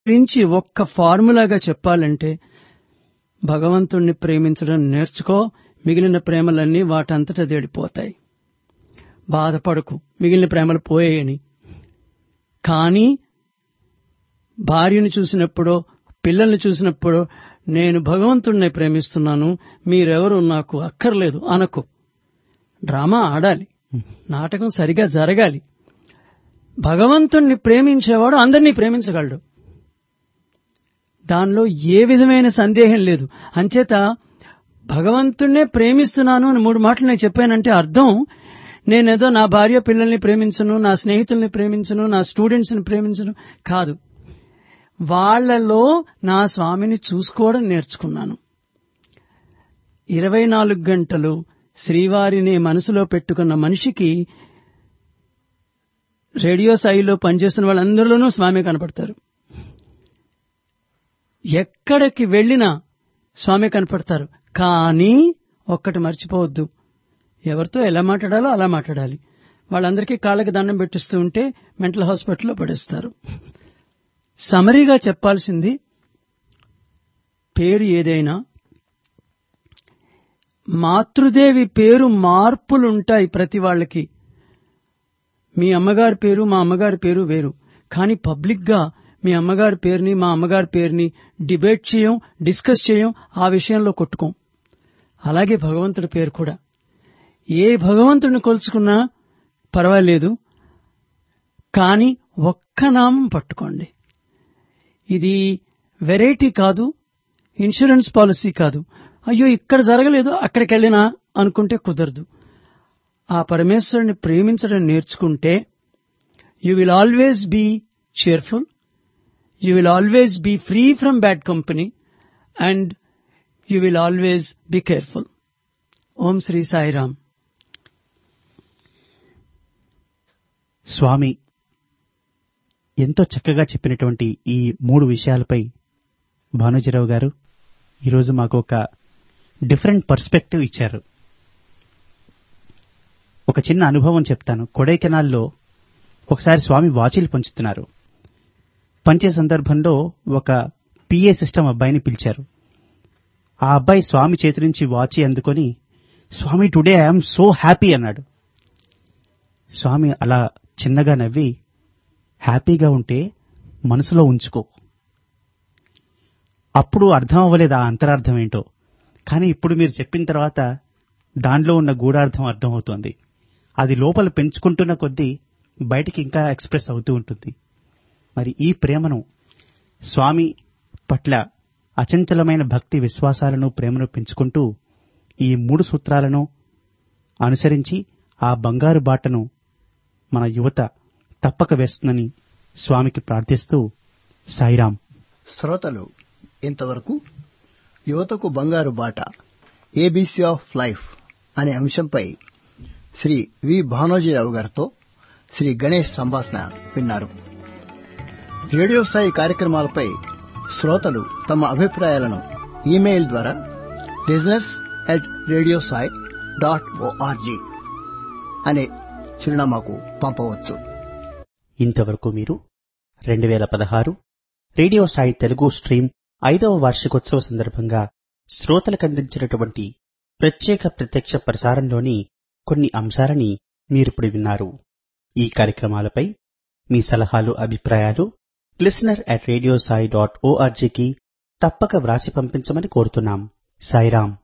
గురించి ఒక్క ఫార్ములాగా చెప్పాలంటే భగవంతుణ్ణి ప్రేమించడం నేర్చుకో మిగిలిన ప్రేమలన్నీ వాటంతట దేడిపోతాయి బాధపడకు మిగిలిన ప్రేమలు పోయాయని కానీ భార్యను చూసినప్పుడో పిల్లల్ని చూసినప్పుడో నేను భగవంతుణ్ణి ప్రేమిస్తున్నాను మీరెవరు నాకు అక్కర్లేదు అనకు డ్రామా ఆడాలి నాటకం సరిగా జరగాలి భగవంతుణ్ణి ప్రేమించేవాడు అందరినీ ప్రేమించగలడు దానిలో ఏ విధమైన సందేహం లేదు అంచేత భగవంతుణ్ణే ప్రేమిస్తున్నాను అని మూడు మాటలు నేను చెప్పానంటే అర్థం నేనేదో నా భార్య పిల్లల్ని ప్రేమించను నా స్నేహితుల్ని ప్రేమించను నా స్టూడెంట్స్ని ప్రేమించను కాదు వాళ్లలో నా స్వామిని చూసుకోవడం నేర్చుకున్నాను ఇరవై నాలుగు గంటలు శ్రీవారిని మనసులో పెట్టుకున్న మనిషికి రేడియో స్థాయిలో పనిచేస్తున్న వాళ్ళందరిలోనూ స్వామి కనపడతారు ఎక్కడికి వెళ్ళినా స్వామి కనపడతారు కానీ ఒక్కటి మర్చిపోవద్దు ఎవరితో ఎలా మాట్లాడాలో అలా మాట్లాడాలి వాళ్ళందరికీ కాళ్ళకి దండం పెట్టిస్తూ ఉంటే మెంటల్ హాస్పిటల్లో పడేస్తారు సమరీగా చెప్పాల్సింది పేరు ఏదైనా మాతృదేవి పేరు మార్పులుంటాయి ప్రతి వాళ్ళకి మీ అమ్మగారి పేరు మా అమ్మగారి పేరు వేరు కానీ పబ్లిక్ గా మీ అమ్మగారి పేరుని మా అమ్మగారి పేరుని డిబేట్ చేయం డిస్కస్ చేయం ఆ విషయంలో కొట్టుకోం అలాగే భగవంతుడి పేరు కూడా ఏ భగవంతుడిని కొలుచుకున్నా పర్వాలేదు కానీ ఒక్క నామం పట్టుకోండి ఇది వెరైటీ కాదు ఇన్సూరెన్స్ పాలసీ కాదు అయ్యో ఇక్కడ జరగలేదు అక్కడికి వెళ్ళినా అనుకుంటే కుదరదు ఆ పరమేశ్వరుని ప్రేమించడం నేర్చుకుంటే you will always be cheerful. You will always be free from bad company and you will always be careful. Om Sri Sai Ram. Swami ఎంతో చక్కగా చెప్పినటువంటి ఈ మూడు విషయాలపై భానుజీరావు గారు ఈరోజు మాకు ఒక డిఫరెంట్ పర్స్పెక్టివ్ ఇచ్చారు ఒక చిన్న అనుభవం చెప్తాను కొడైకెనాల్లో ఒకసారి స్వామి వాచీలు పంచుతున్నారు పంచే సందర్భంలో ఒక పిఏ సిస్టమ్ అబ్బాయిని పిలిచారు ఆ అబ్బాయి స్వామి చేతి నుంచి వాచి అందుకొని Swami today I'm so happy అన్నాడు స్వామి అలా చిన్నగా నవ్వి హ్యాపీగా ఉంటే మనసులో ఉంచుకో అప్పుడు అర్థం అవ్వలేదు ఆ అంతరార్థం ఏంటో కానీ ఇప్పుడు మీరు చెప్పిన తర్వాత దానిలో ఉన్న గూఢార్థం అర్థమవుతోంది అది లోపల పెంచుకుంటున్న కొద్దీ బయటికి ఇంకా ఎక్స్ప్రెస్ అవుతూ ఉంటుంది మరి ఈ ప్రేమను స్వామి పట్ల అచంచలమైన భక్తి విశ్వాసాలను ప్రేమను పెంచుకుంటూ ఈ మూడు సూత్రాలను అనుసరించి ఆ బంగారు బాటను మన యువత తప్పక వేస్తుందని స్వామికి ప్రార్థిస్తూ సాయిరాం శ్రోతలు ఇంతవరకు యువతకు బంగారు బాట ఏబీసీ ఆఫ్ లైఫ్ అనే అంశంపై శ్రీ వి భానోజీరావు గారితో శ్రీ గణేష్ సంభాషణ విన్నారు రేడియో స్థాయి కార్యక్రమాలపై శ్రోతలు తమ అభిప్రాయాలను ఈమెయిల్ ద్వారా listeners at radio Sai dot ORG అనే చిరునామాకు పంపవచ్చు ఇంతవరకు మీరు రెండు వేల పదహారు రేడియో సాయి తెలుగు స్ట్రీమ్ ఐదవ వార్షికోత్సవ సందర్భంగా శ్రోతలకు అందించినటువంటి ప్రత్యేక ప్రత్యక్ష ప్రసారంలోని కొన్ని అంశాలని మీరిప్పుడు విన్నారు ఈ కార్యక్రమాలపై మీ సలహాలు అభిప్రాయాలు listener at radio Sai dot ఓఆర్జీకి తప్పక వ్రాసి పంపించమని కోరుతున్నాం సాయిరాం